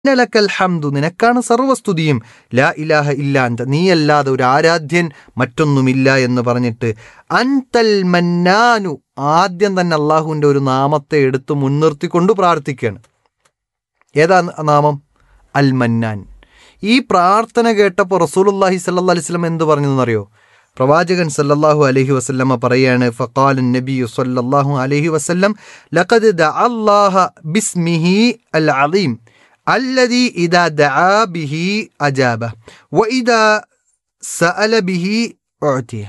നലക്കൽ ഹംദു നിനക്കാണ് സർവസ്തുതിയും ലാ ഇലാഹ ഇല്ലാന്ത നീയല്ലാതെ ഒരു ആരാധ്യൻ മറ്റൊന്നുമില്ല എന്ന് പറഞ്ഞിട്ട് അൻതൽ മന്നാനു ആദ്യം തന്നെ അള്ളാഹുവിൻ്റെ ഒരു നാമത്തെ എടുത്ത് മുൻനിർത്തിക്കൊണ്ട് പ്രാർത്ഥിക്കുകയാണ് ഏതാ നാമം അൽ മന്നാൻ ഈ പ്രാർത്ഥന കേട്ടപ്പോൾ റസൂലുല്ലാഹി സല്ലാ അലിസ്ലം എന്ത് പറഞ്ഞെന്നറിയോ പ്രവാചകൻ സല്ലല്ലാഹു അലൈഹി വസല്ലമ പറയാണ് ഫഖാലു നബി സല്ലല്ലാഹു അലൈഹി വസല്ലം ലഖദ് ദഅല്ലാഹ ബിസ്മിഹി അൽ അലീം الذي إذا دعا به أجابه وإذا سأل به أعطيه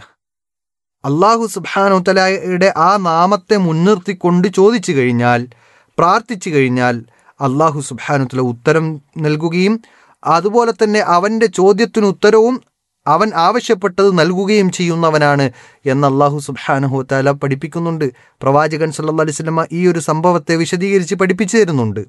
അള്ളാഹു സുബ്ഹാനു തലായുടെ ആ നാമത്തെ മുൻനിർത്തിക്കൊണ്ട് ചോദിച്ചു കഴിഞ്ഞാൽ പ്രാർത്ഥിച്ചു കഴിഞ്ഞാൽ അള്ളാഹു സുബ്ഹാനു തല ഉത്തരം നൽകുകയും അതുപോലെ തന്നെ അവൻ്റെ ചോദ്യത്തിന് ഉത്തരവും അവൻ ആവശ്യപ്പെട്ടത് നൽകുകയും ചെയ്യുന്നവനാണ് എന്ന് അള്ളാഹു സുബ്ഹാനഹു തല പഠിപ്പിക്കുന്നുണ്ട് പ്രവാചകൻ സല്ലല്ലാഹു അലൈഹി വസല്ലമ ഈ ഒരു സംഭവത്തെ വിശദീകരിച്ച് പഠിപ്പിച്ചു തരുന്നുണ്ട്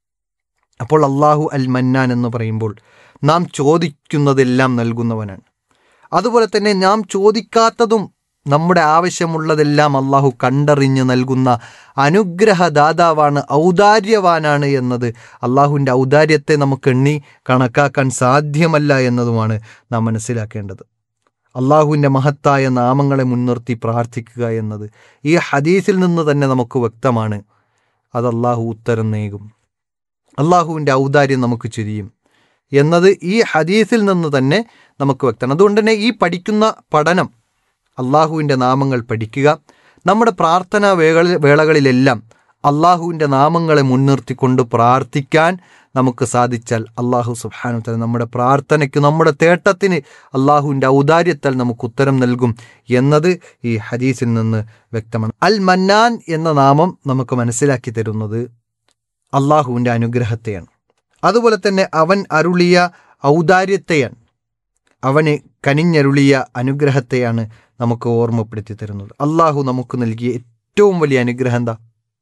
അപ്പോൾ അള്ളാഹു അൽ മന്നാൻ എന്ന് പറയുമ്പോൾ നാം ചോദിക്കുന്നതെല്ലാം നൽകുന്നവനാണ് അതുപോലെ തന്നെ നാം ചോദിക്കാത്തതും നമ്മുടെ ആവശ്യമുള്ളതെല്ലാം അള്ളാഹു കണ്ടറിഞ്ഞ് നൽകുന്ന അനുഗ്രഹദാതാവാണ് ഔദാര്യവാനാണ് എന്നത് അള്ളാഹുവിൻ്റെ ഔദാര്യത്തെ നമുക്ക് എണ്ണി കണക്കാക്കാൻ സാധ്യമല്ല എന്നതുമാണ് നാം മനസ്സിലാക്കേണ്ടത് അള്ളാഹുവിൻ്റെ മഹത്തായ നാമങ്ങളെ മുൻനിർത്തി പ്രാർത്ഥിക്കുക എന്നത് ഈ ഹദീസിൽ നിന്ന് തന്നെ നമുക്ക് വ്യക്തമാണ് അത് അള്ളാഹു ഉത്തരം നേകും അള്ളാഹുവിൻ്റെ ഔദാര്യം നമുക്ക് ചുരിയും എന്നത് ഈ ഹദീസിൽ നിന്ന് തന്നെ നമുക്ക് വ്യക്തമാണ് അതുകൊണ്ട് തന്നെ ഈ പഠിക്കുന്ന പഠനം അള്ളാഹുവിൻ്റെ നാമങ്ങൾ പഠിക്കുക നമ്മുടെ പ്രാർത്ഥനാ വേള വേളകളിലെല്ലാം അള്ളാഹുവിൻ്റെ നാമങ്ങളെ മുൻനിർത്തിക്കൊണ്ട് പ്രാർത്ഥിക്കാൻ നമുക്ക് സാധിച്ചാൽ അള്ളാഹു സുബാനുത്തല നമ്മുടെ പ്രാർത്ഥനയ്ക്ക് നമ്മുടെ തേട്ടത്തിന് അള്ളാഹുവിൻ്റെ ഔദാര്യത്താൽ നമുക്ക് ഉത്തരം നൽകും എന്നത് ഈ ഹദീസിൽ നിന്ന് വ്യക്തമാണ് അൽ മന്നാൻ എന്ന നാമം നമുക്ക് മനസ്സിലാക്കി തരുന്നത് അള്ളാഹുവിൻ്റെ അനുഗ്രഹത്തെയാണ് അതുപോലെ തന്നെ അവൻ അരുളിയ ഔദാര്യത്തെയാണ് അവന് കനിഞ്ഞരുളിയ അനുഗ്രഹത്തെയാണ് നമുക്ക് ഓർമ്മപ്പെടുത്തി തരുന്നത് അള്ളാഹു നമുക്ക് നൽകിയ ഏറ്റവും വലിയ അനുഗ്രഹം എന്താ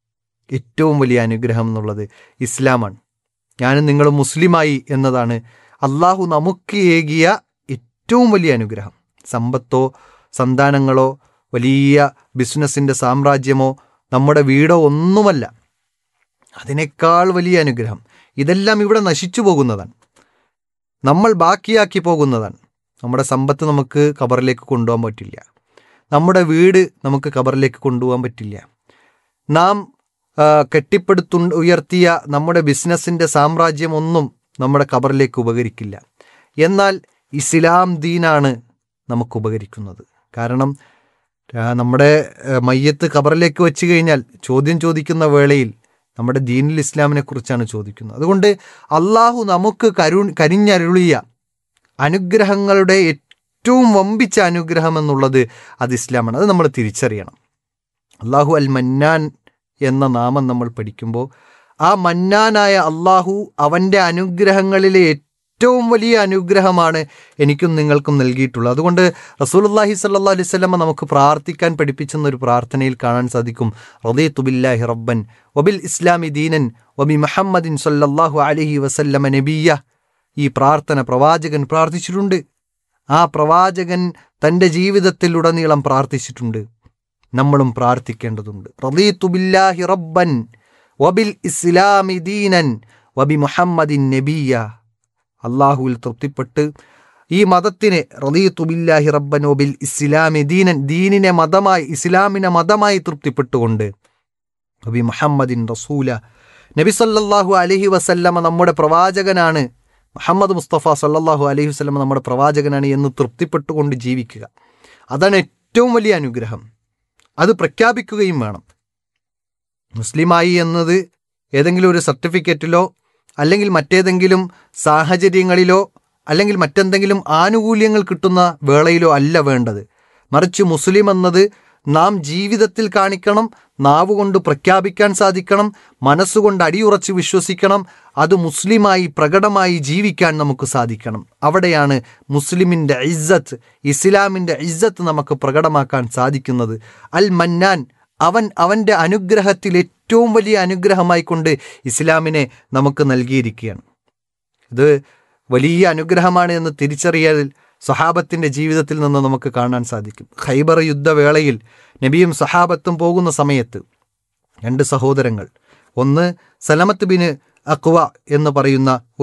ഏറ്റവും വലിയ അനുഗ്രഹം എന്നുള്ളത് ഇസ്ലാമാണ് ഞാനും നിങ്ങളും മുസ്ലിമായി എന്നതാണ് അള്ളാഹു നമുക്ക് ഏകിയ ഏറ്റവും വലിയ അനുഗ്രഹം സമ്പത്തോ സന്താനങ്ങളോ വലിയ ബിസിനസ്സിൻ്റെ സാമ്രാജ്യമോ നമ്മുടെ വീടോ ഒന്നുമല്ല അതിനേക്കാൾ വലിയ അനുഗ്രഹം ഇതെല്ലാം ഇവിടെ നശിച്ചു പോകുന്നതാണ് നമ്മൾ ബാക്കിയാക്കി പോകുന്നതാണ് നമ്മുടെ സമ്പത്ത് നമുക്ക് കബറിലേക്ക് കൊണ്ടുപോകാൻ പറ്റില്ല നമ്മുടെ വീട് നമുക്ക് കബറിലേക്ക് കൊണ്ടുപോകാൻ പറ്റില്ല നാം കെട്ടിപ്പടുത്തു ഉയർത്തിയ നമ്മുടെ ബിസിനസ്സിൻ്റെ സാമ്രാജ്യമൊന്നും നമ്മുടെ കബറിലേക്ക് ഉപകരിക്കില്ല എന്നാൽ ഇസ്ലാം ദീനാണ് നമുക്ക് ഉപകരിക്കുന്നത് കാരണം നമ്മുടെ മയ്യത്ത് കബറിലേക്ക് വെച്ച് കഴിഞ്ഞാൽ ചോദ്യം ചോദിക്കുന്ന വേളയിൽ നമ്മുടെ ദീനിൽ ഇസ്ലാമിനെ കുറിച്ചാണ് ചോദിക്കുന്നത് അതുകൊണ്ട് അള്ളാഹു നമുക്ക് കരു കരിഞ്ഞരുളിയ അനുഗ്രഹങ്ങളുടെ ഏറ്റവും വമ്പിച്ച അനുഗ്രഹം എന്നുള്ളത് അത് ഇസ്ലാമാണ് അത് നമ്മൾ തിരിച്ചറിയണം അള്ളാഹു അൽ മന്നാൻ എന്ന നാമം നമ്മൾ പഠിക്കുമ്പോൾ ആ മന്നാനായ അള്ളാഹു അവൻ്റെ അനുഗ്രഹങ്ങളിലെ ഏറ്റവും വലിയ അനുഗ്രഹമാണ് എനിക്കും നിങ്ങൾക്കും നൽകിയിട്ടുള്ളത് അതുകൊണ്ട് റസൂലുല്ലാഹി സല്ലാ അലൈഹി സ്വലമ നമുക്ക് പ്രാർത്ഥിക്കാൻ പഠിപ്പിച്ചെന്ന ഒരു പ്രാർത്ഥനയിൽ കാണാൻ സാധിക്കും റദീ തുബില്ലാഹി റബ്ബൻ വബിൽ ഇസ്ലാമി ദീനൻ വബി മുഹമ്മദിൻ സല്ലല്ലാഹു അലഹി വസല്ലമ നബിയ ഈ പ്രാർത്ഥന പ്രവാചകൻ പ്രാർത്ഥിച്ചിട്ടുണ്ട് ആ പ്രവാചകൻ തൻ്റെ ജീവിതത്തിലുടനീളം പ്രാർത്ഥിച്ചിട്ടുണ്ട് നമ്മളും പ്രാർത്ഥിക്കേണ്ടതുണ്ട് റദീ തുബില്ലാഹി റബ്ബൻ വബിൽ ഇസ്ലാമി ദീനൻ വബി മുഹമ്മദിൻ നബിയ അള്ളാഹുവിൽ തൃപ്തിപ്പെട്ട് ഈ മതത്തിനെ റലീത്തുബില്ലാഹി റബ്ബൻ ഒബിൽ ഇസ്ലാമി ദീനൻ ദീനിനെ മതമായി ഇസ്ലാമിനെ മതമായി തൃപ്തിപ്പെട്ടുകൊണ്ട് നബി മുഹമ്മദിൻ റസൂല നബി സല്ലല്ലാഹു അലഹി വസല്ലമ നമ്മുടെ പ്രവാചകനാണ് മുഹമ്മദ് മുസ്തഫ സല്ലല്ലാഹു അലൈഹി വസല്ലമ നമ്മുടെ പ്രവാചകനാണ് എന്ന് തൃപ്തിപ്പെട്ടുകൊണ്ട് ജീവിക്കുക അതാണ് ഏറ്റവും വലിയ അനുഗ്രഹം അത് പ്രഖ്യാപിക്കുകയും വേണം മുസ്ലിമായി എന്നത് ഏതെങ്കിലും ഒരു സർട്ടിഫിക്കറ്റിലോ അല്ലെങ്കിൽ മറ്റേതെങ്കിലും സാഹചര്യങ്ങളിലോ അല്ലെങ്കിൽ മറ്റെന്തെങ്കിലും ആനുകൂല്യങ്ങൾ കിട്ടുന്ന വേളയിലോ അല്ല വേണ്ടത് മറിച്ച് മുസ്ലിം എന്നത് നാം ജീവിതത്തിൽ കാണിക്കണം നാവുകൊണ്ട് പ്രഖ്യാപിക്കാൻ സാധിക്കണം മനസ്സുകൊണ്ട് അടിയുറച്ച് വിശ്വസിക്കണം അത് മുസ്ലിമായി പ്രകടമായി ജീവിക്കാൻ നമുക്ക് സാധിക്കണം അവിടെയാണ് മുസ്ലിമിൻ്റെ ഇസ്സത്ത് ഇസ്ലാമിൻ്റെ ഇസ്സത്ത് നമുക്ക് പ്രകടമാക്കാൻ സാധിക്കുന്നത് അൽ മന്നാൻ അവൻ അവൻ്റെ അനുഗ്രഹത്തിൽ ഏറ്റവും വലിയ അനുഗ്രഹമായി കൊണ്ട് ഇസ്ലാമിനെ നമുക്ക് നൽകിയിരിക്കുകയാണ് ഇത് വലിയ അനുഗ്രഹമാണ് എന്ന് തിരിച്ചറിയാൻ സഹാബത്തിൻ്റെ ജീവിതത്തിൽ നിന്ന് നമുക്ക് കാണാൻ സാധിക്കും ഖൈബർ യുദ്ധവേളയിൽ നബിയും സഹാബത്തും പോകുന്ന സമയത്ത് രണ്ട് സഹോദരങ്ങൾ ഒന്ന് സലമത്ത് ബിന് അക്വ എന്ന് പറയുന്ന